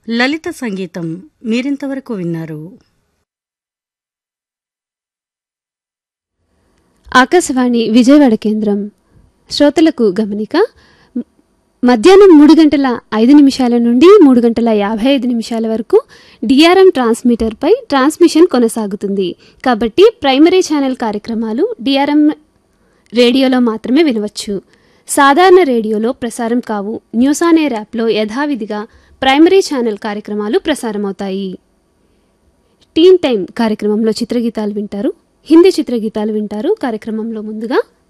లలిత సంగీతం మీరింతవరకు విన్నారు ఆకాశవాణి విజయవాడ కేంద్రం శ్రోతలకు గమనిక మ్- మధ్యాహ్నం మూడు గంటల ఐదు నిమిషాల నుండి మూడు గంటల యాభై ఐదు నిమిషాల వరకు డిఆర్ఎం ట్రాన్స్మిటర్పై ట్రాన్స్మిషన్ కొనసాగుతుంది కాబట్టి ప్రైమరీ ఛానల్ కార్యక్రమాలు డిఆర్ఎం రేడియోలో మాత్రమే వినవచ్చు సాధారణ రేడియోలో ప్రసారం కావు న్యూస్ ఆన్ ఎయిర్ యాప్లో యథావిధిగా ప్రైమరీ ఛానల్ కార్యక్రమాలు ప్రసారమవుతాయి టీన్ టైం కార్యక్రమంలో చిత్రగీతాలు వింటారు హిందీ చిత్రగీతాలు వింటారు కార్యక్రమంలో ముందుగా